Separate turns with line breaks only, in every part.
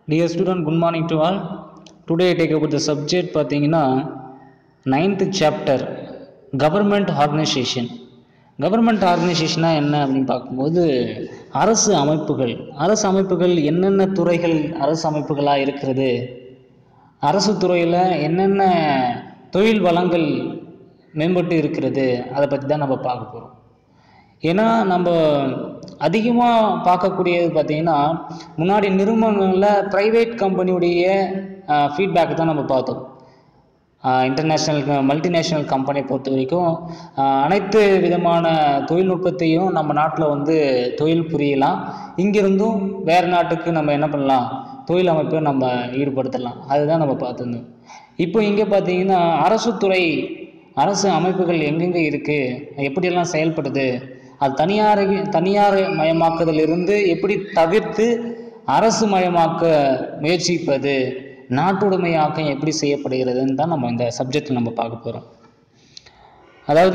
Dear student, good morning to all. Today I take about the subject பார்த்தீங்கன்னா ninth chapter government organisation government ஆர்கனைசேஷனாக என்ன அப்படின்னு பார்க்கும்போது அரசு அமைப்புகள் அரசு அமைப்புகள் என்னென்ன துறைகள் அரசு அமைப்புகளாக இருக்கிறது அரசு துறையில் என்னென்ன தொழில் வளங்கள் மேம்பட்டு இருக்கிறது அதை பற்றி தான் நம்ம பார்க்க போகிறோம் ஏன்னா நம்ம அதிகமாக பார்க்கக்கூடியது பார்த்தீங்கன்னா முன்னாடி நிறுவனங்களில் ப்ரைவேட் கம்பெனியுடைய ஃபீட்பேக் தான் நம்ம பார்த்தோம் இன்டர்நேஷ்னல் மல்டிநேஷ்னல் கம்பெனி பொறுத்த வரைக்கும் ஆஹ் அனைத்து விதமான தொழில்நுட்பத்தையும் நம்ம நாட்டில் வந்து தொழில் புரியலாம் இங்கிருந்தும் வேறு நாட்டுக்கு நம்ம என்ன பண்ணலாம் தொழில் அமைப்பை நம்ம ஈடுபடுத்தலாம் அதுதான் நம்ம பார்த்துருந்தோம் இப்போ இங்கே பார்த்தீங்கன்னா அரசு துறை அரசு அமைப்புகள் எங்கெங்கே இருக்குது எப்படியெல்லாம் செயல்படுது அது தனியார் தனியார் மயமாக்குதலிருந்து எப்படி தவிர்த்து அரசு மயமாக்க முயற்சிப்பது நாட்டுடைமையாக்கம் எப்படி செய்யப்படுகிறதுன்னு தான் நம்ம இந்த சப்ஜெக்டில் நம்ம பார்க்க போகிறோம் அதாவது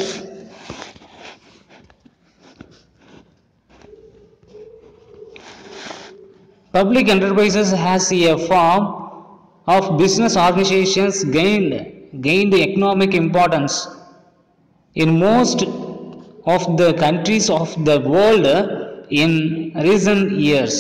public enterprises has a form of business organizations gained gained economic importance in most of the countries of the world in recent years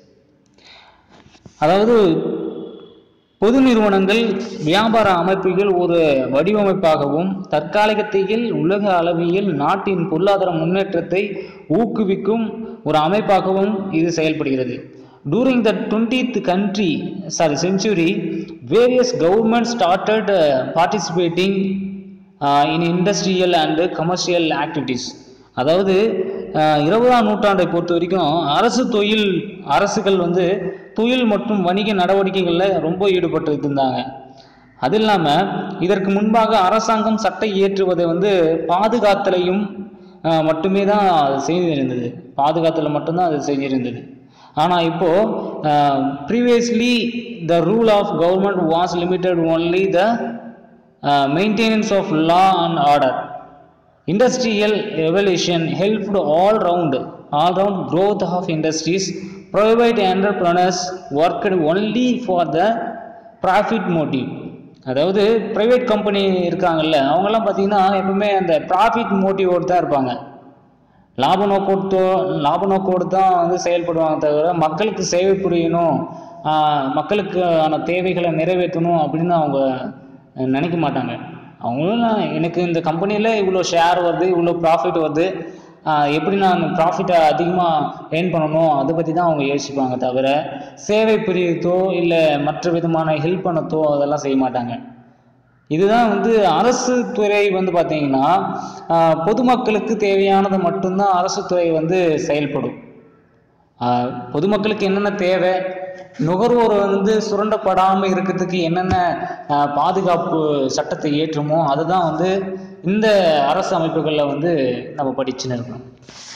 அதாவது பொது நிறுவனங்கள் வியாபார அமைப்புகள் ஒரு வடிவமைப்பாகவும் தற்காலிகத்தில் உலக அளவில் நாட்டின் பொருளாதார முன்னேற்றத்தை ஊக்குவிக்கும் ஒரு அமைப்பாகவும் இது செயல்படுகிறது During the 20th country, sorry, century, various governments started uh, participating uh, in industrial and commercial activities. அதாவது அஹ், இருபதாம் நூற்றாண்டை பொறுத்த வரைக்கும் அரசு தொழில் அரசுகள் வந்து தொழில் மற்றும் வணிக நடவடிக்கைகளில் ரொம்ப ஈடுபட்டு இருந்தாங்க அது இல்லாமல் இதற்கு முன்பாக அரசாங்கம் சட்டை இயற்றுவதை வந்து பாதுகாத்தலையும் அஹ், மட்டுமே தான் அது செய்திருந்தது பாதுகாத்தல மட்டும்தான் அது செஞ்சிருந்தது ஆனால் இப்போ previously the rule of government was limited only the maintenance of law and order industrial revolution helped all round all round growth of industries private entrepreneurs worked only for the profit motive அதாவது private company இருக்காங்கல்ல அவங்கெல்லாம் பார்த்தீங்கன்னா எப்பவுமே அந்த profit மோட்டிவோடு தான் இருப்பாங்க லாப நோக்கோடு லாப நோக்கோடு தான் வந்து செயல்படுவாங்க தவிர மக்களுக்கு சேவை புரியணும் ஆஹ் மக்களுக்கான தேவைகளை நிறைவேற்றணும் அப்படின்னு அவங்க அஹ், நினைக்க மாட்டாங்க அவங்களும் நான் எனக்கு இந்த கம்பெனியில் இவ்வளோ ஷேர் வருது இவ்வளோ ப்ராஃபிட் வருது ஆஹ் எப்படி நான் ப்ராஃபிட்டை அதிகமாக ஏர்ன் பண்ணணும் அதை பற்றி தான் அவங்க யோசிப்பாங்க தவிர சேவை புரியத்தோ இல்லை மற்ற விதமான ஹெல்ப் பண்ணத்தோ அதெல்லாம் செய்ய மாட்டாங்க இதுதான் வந்து அரசு துறை வந்து பார்த்தீங்கன்னா ஆஹ், பொதுமக்களுக்கு தேவையானது மட்டும்தான் அரசு துறை வந்து செயல்படும் ஆஹ், பொதுமக்களுக்கு என்னென்ன தேவை நுகர்வோர் வந்து சுரண்டப்படாமல் இருக்கிறதுக்கு என்னென்ன ஆஹ், பாதுகாப்பு சட்டத்தை ஏற்றுமோ அதுதான் வந்து இந்த அரசு அமைப்புகளில் வந்து நம்ம படிச்சுன்னு இருக்கணும்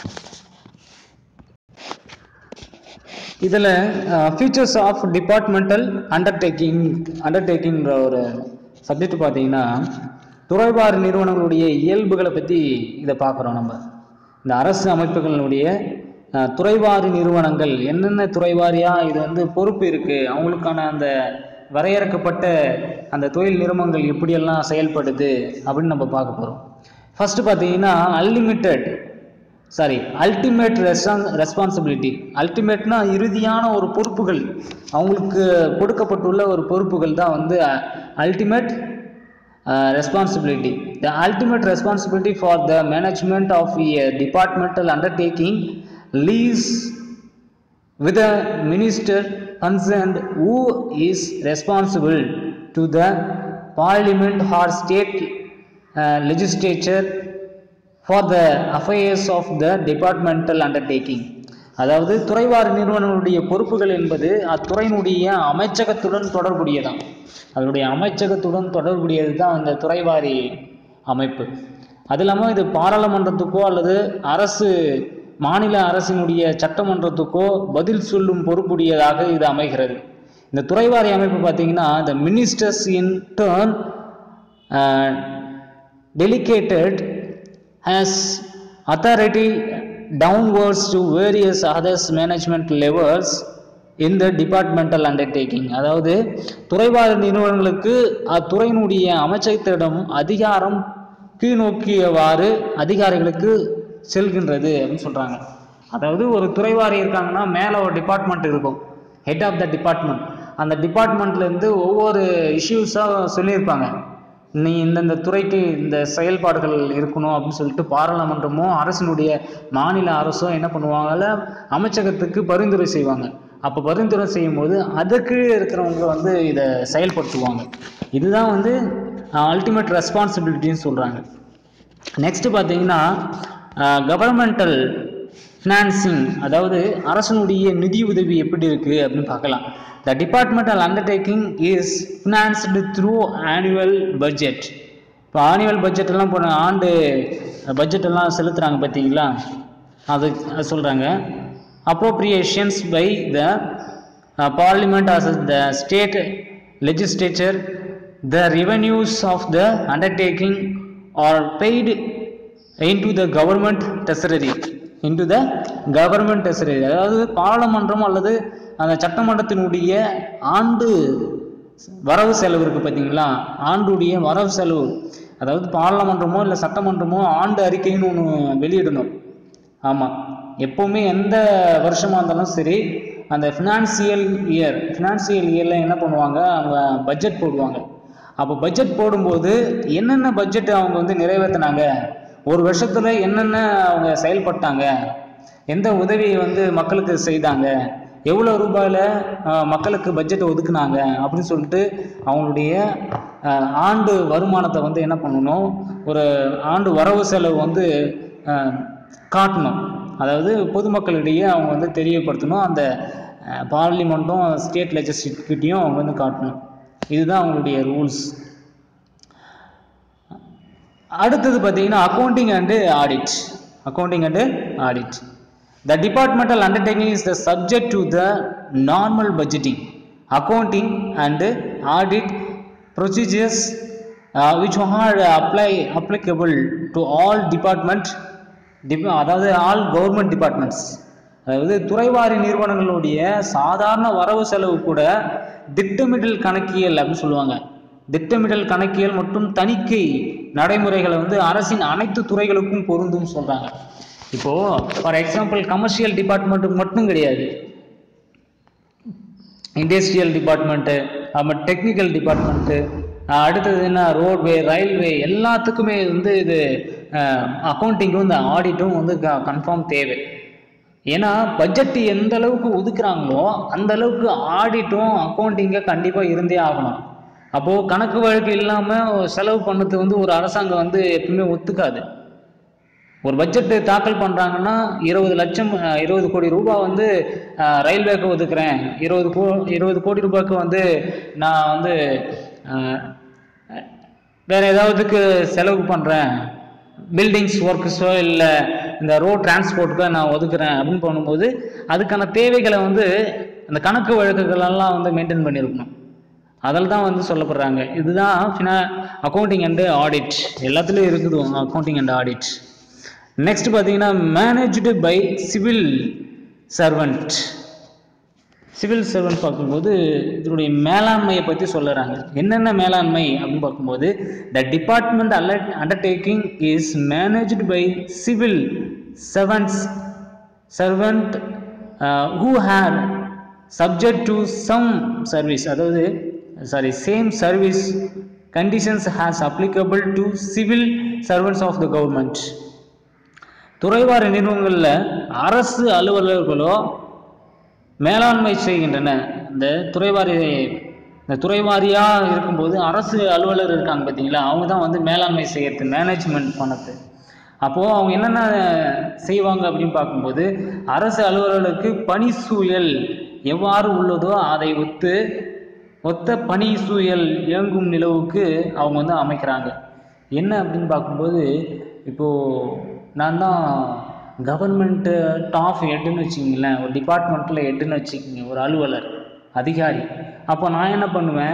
இதில் ஃபீச்சர்ஸ் ஆஃப் டிபார்ட்மெண்டல் அண்டர்டேக்கிங் அண்டர்டேக்கிங்கிற ஒரு சப்ஜெக்ட் பார்த்தீங்கன்னா துறைவார் நிறுவனங்களுடைய இயல்புகளை பற்றி இதை பார்க்குறோம் நம்ம இந்த அரசு அமைப்புகளுடைய அஹ், துறைவாரி நிறுவனங்கள் என்னென்ன துறைவாரியாக இது வந்து பொறுப்பு இருக்குது அவங்களுக்கான அந்த வரையறுக்கப்பட்ட அந்த தொழில் நிறுவனங்கள் எப்படியெல்லாம் செயல்படுது அப்படின்னு நம்ம பார்க்க போகிறோம் ஃபஸ்ட்டு பார்த்தீங்கன்னா அன்லிமிட்டெட் சாரி அல்டிமேட் ரெஸ்பான் ரெஸ்பான்சிபிலிட்டி அல்டிமேட்னா இறுதியான ஒரு பொறுப்புகள் அவங்களுக்கு கொடுக்கப்பட்டுள்ள ஒரு பொறுப்புகள் தான் வந்து ultimate responsibility the ultimate responsibility for the management of a departmental undertaking lies with a minister concerned who is responsible to the parliament or state uh, legislature for the affairs of the departmental undertaking அதாவது துறைவாரி நிறுவனங்களுடைய பொறுப்புகள் என்பது அத்துறையினுடைய அமைச்சகத்துடன் தொடர்புடையதான் அதனுடைய அமைச்சகத்துடன் தொடர்புடையது தான் அந்த துறைவாரி அமைப்பு அது இல்லாமல் இது பாராளுமன்றத்துக்கோ அல்லது அரசு மாநில அரசினுடைய சட்டமன்றத்துக்கோ பதில் சொல்லும் பொறுப்புடையதாக இது அமைகிறது இந்த துறைவாரி அமைப்பு பார்த்தீங்கன்னா the ministers in turn uh, delegated has authority downwards to various others management levels இந்த டிபார்ட்மெண்டல் அண்டர்டேக்கிங் அதாவது துறைவார நிறுவனங்களுக்கு அத்துறையினுடைய அமைச்சகத்திடம் அதிகாரம் கீழ்நோக்கியவாறு அதிகாரிகளுக்கு செல்கின்றது அப்படின்னு சொல்கிறாங்க அதாவது ஒரு துறைவாரி இருக்காங்கன்னா மேலே ஒரு டிபார்ட்மெண்ட் இருக்கும் ஹெட் ஆஃப் த டிபார்ட்மெண்ட் அந்த டிபார்ட்மெண்ட்லேருந்து ஒவ்வொரு இஷ்யூஸாக சொல்லியிருப்பாங்க நீ இந்தந்த துறைக்கு இந்த செயல்பாடுகள் இருக்கணும் அப்படின்னு சொல்லிட்டு பாராளுமன்றமோ அரசினுடைய மாநில அரசோ என்ன பண்ணுவாங்கல்ல அமைச்சகத்துக்கு பரிந்துரை செய்வாங்க அப்போ பரிந்துரை செய்யும்போது அதுக்கு இருக்கிறவங்க வந்து இதை செயல்படுத்துவாங்க இதுதான் வந்து அல்டிமேட் ரெஸ்பான்சிபிலிட்டின்னு சொல்கிறாங்க நெக்ஸ்ட் பார்த்தீங்கன்னா கவர்மெண்டல் ஃபினான்சிங் அதாவது அரசனுடைய நிதி உதவி எப்படி இருக்குது அப்படின்னு பார்க்கலாம் the departmental undertaking is financed through annual budget இப்போ ஆனுவல் பட்ஜெட் எல்லாம் போன ஆண்டு பட்ஜெட் எல்லாம் செலுத்துகிறாங்க பார்த்தீங்களா அது அது சொல்கிறாங்க appropriations by the parliament as the state legislature the revenues of the undertaking are paid into the government treasury into the government treasury அதாவது பாராளுமன்றம் அல்லது அந்த சட்டமன்றத்தினுடைய ஆண்டு வரவு செலவு இருக்குது பார்த்தீங்களா ஆண்டுடைய வரவு செலவு அதாவது பாராளுமன்றமோ இல்லை சட்டமன்றமோ ஆண்டு அறிக்கைன்னு ஒன்று வெளியிடணும் ஆமாம் எப்போவுமே எந்த வருஷமாக இருந்தாலும் சரி அந்த ஃபினான்சியல் இயர் ஃபினான்சியல் இயரில் என்ன பண்ணுவாங்க அவங்க பட்ஜெட் போடுவாங்க அப்போ பட்ஜெட் போடும்போது என்னென்ன பட்ஜெட் அவங்க வந்து நிறைவேற்றினாங்க ஒரு வருஷத்தில் என்னென்ன அவங்க செயல்பட்டாங்க எந்த உதவி வந்து மக்களுக்கு செய்தாங்க எவ்வளோ ரூபாயில் மக்களுக்கு பட்ஜெட்டை ஒதுக்குனாங்க அப்படின்னு சொல்லிட்டு அவங்களுடைய அஹ், ஆண்டு வருமானத்தை வந்து என்ன பண்ணணும் ஒரு ஆண்டு வரவு செலவு வந்து அஹ், காட்டணும் அதாவது பொதுமக்களிடையே அவங்க வந்து தெரியப்படுத்தணும் அந்த பார்லிமெண்ட்டும் ஸ்டேட் லெஜிஸ்லேட்டிவ்கிட்டையும் அவங்க வந்து காட்டணும் இதுதான் அவங்களுடைய ரூல்ஸ் அடுத்தது பார்த்தீங்கன்னா accounting and audit accounting and audit the departmental undertaking is the subject to the normal budgeting accounting and audit procedures which are apply applicable to all department டிப அதாவது ஆல் கவர்மெண்ட் டிபார்ட்மெண்ட்ஸ் அதாவது துறைவாரி நிறுவனங்களுடைய சாதாரண வரவு செலவு கூட திட்டமிடல் கணக்கியல் அப்படின்னு சொல்லுவாங்க திட்டமிடல் கணக்கியல் மற்றும் தணிக்கை நடைமுறைகளை வந்து அரசின் அனைத்து துறைகளுக்கும் பொருந்தும் சொல்றாங்க இப்போ ஃபார் எக்ஸாம்பிள் கமர்ஷியல் டிபார்ட்மெண்ட்டுக்கு மட்டும் கிடையாது இண்டஸ்ட்ரியல் டிபார்ட்மெண்ட்டு அப்புறம் டெக்னிக்கல் டிபார்ட்மெண்ட்டு அடுத்தது என்ன ரோட்வே ரயில்வே எல்லாத்துக்குமே வந்து இது அக்கௌண்டிங்கும் இந்த ஆடிட்டும் வந்து கன்ஃபார்ம் தேவை ஏன்னா பட்ஜெட் எந்த அளவுக்கு ஒதுக்குறாங்களோ அந்த அளவுக்கு ஆடிட்டும் அக்கௌண்டிங்க கண்டிப்பாக இருந்தே ஆகணும் அப்போது கணக்கு வழக்கு இல்லாமல் செலவு பண்ணது வந்து ஒரு அரசாங்கம் வந்து எப்பவுமே ஒத்துக்காது ஒரு பட்ஜெட் தாக்கல் பண்ணுறாங்கன்னா இருபது லட்சம் அஹ், இருபது கோடி ரூபாய் வந்து அஹ், ரயில்வேக்கு ஒதுக்குறேன் இருபது கோ இருபது கோடி ரூபாய்க்கு வந்து நான் வந்து அஹ், வேற ஏதாவதுக்கு செலவு பண்ணுறேன் பில்டிங்ஸ் ஒர்க்ஸோ இல்லை இந்த ரோட் டிரான்ஸ்போர்ட்டுக்கோ நான் ஒதுக்குறேன் அப்படின்னு பண்ணும்போது அதுக்கான தேவைகளை வந்து அந்த கணக்கு வழக்குகள் எல்லாம் வந்து மெயின்டைன் பண்ணியிருக்கணும் அதில் தான் வந்து சொல்லப்படுறாங்க இதுதான் ஃபினா அக்கௌண்டிங் அண்டு ஆடிட் எல்லாத்துலேயும் இருக்குது அக்கௌண்டிங் அண்ட் ஆடிட் நெக்ஸ்ட் பார்த்தீங்கன்னா managed by civil servant civil servant பார்க்கும்போது இதனுடைய மேலாண்மையை பற்றி சொல்லுறாங்க என்னென்ன மேலாண்மை அப்படின்னு பார்க்கும்போது the department alert undertaking is managed by civil servants servant who are subject to some service அதாவது sorry same service conditions has applicable to civil servants of the government துறைவார நிறுவனங்களில் அரசு அலுவலர்களோ மேலாண்மை செய்கின்றன இந்த துறைவாரி இந்த துறைவாரியாக இருக்கும்போது அரசு அலுவலர் இருக்காங்க பார்த்தீங்களா அவங்க தான் வந்து மேலாண்மை செய்யறது மேனேஜ்மெண்ட் பண்ணது அப்போது அவங்க என்னென்ன செய்வாங்க அப்படின்னு பார்க்கும்போது அரசு அலுவலர்களுக்கு பணி சூழல் எவ்வாறு உள்ளதோ அதை ஒத்து ஒத்த பணி சூழல் இயங்கும் நிலவுக்கு அவங்க வந்து அமைக்கிறாங்க என்ன அப்படின்னு பார்க்கும்போது இப்போது நான் தான் கவர்மெண்ட்டு டாப் ஹெட்டுன்னு வச்சுக்கிங்களேன் ஒரு டிபார்ட்மெண்ட்டில் ஹெட்டுன்னு வச்சுக்கிங்க ஒரு அலுவலர் அதிகாரி அப்போ நான் என்ன பண்ணுவேன்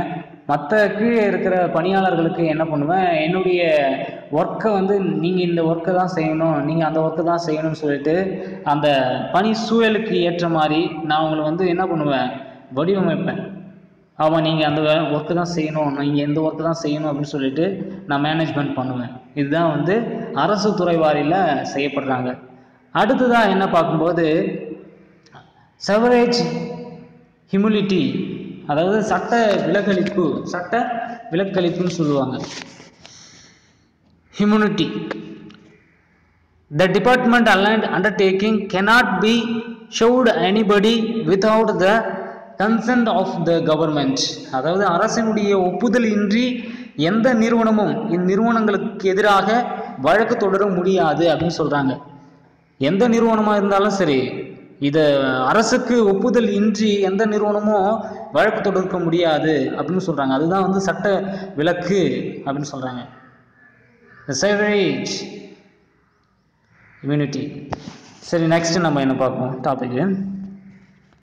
மற்ற கீழே இருக்கிற பணியாளர்களுக்கு என்ன பண்ணுவேன் என்னுடைய ஒர்க்கை வந்து நீங்கள் இந்த ஒர்க்கை தான் செய்யணும் நீங்கள் அந்த ஒர்க்கை தான் செய்யணும்னு சொல்லிட்டு அந்த பணி சூழலுக்கு ஏற்ற மாதிரி நான் அவங்களை வந்து என்ன பண்ணுவேன் வடிவமைப்பேன் ஆமாம் நீங்கள் அந்த ஒர்க்கு தான் செய்யணும் நீங்கள் எந்த ஒர்க்கு தான் செய்யணும் அப்படின்னு சொல்லிட்டு நான் மேனேஜ்மெண்ட் பண்ணுவேன் இதுதான் வந்து அரசு துறை வாரியில் செய்யப்படுறாங்க அடுத்ததாக என்ன பார்க்கும்போது செவரேஜ் ஹியூமிலிட்டி அதாவது சட்ட விலக்களிப்பு சட்ட விலக்களிப்புன்னு சொல்லுவாங்க humanity The department aligned undertaking cannot be showed anybody without the consent of the government அதாவது அரசினுடைய ஒப்புதல் இன்றி எந்த நிறுவனமும் இந்நிறுவனங்களுக்கு எதிராக வழக்கு தொடர முடியாது அப்படின்னு சொல்றாங்க எந்த நிறுவனமாக இருந்தாலும் சரி இதை அரசுக்கு ஒப்புதல் இன்றி எந்த நிறுவனமும் வழக்கு தொடர்க்க முடியாது அப்படின்னு சொல்றாங்க அதுதான் வந்து சட்ட விலக்கு அப்படின்னு சொல்றாங்க செவரேஜ் இம்யூனிட்டி சரி நெக்ஸ்ட் நம்ம என்ன பார்ப்போம் டாபிக்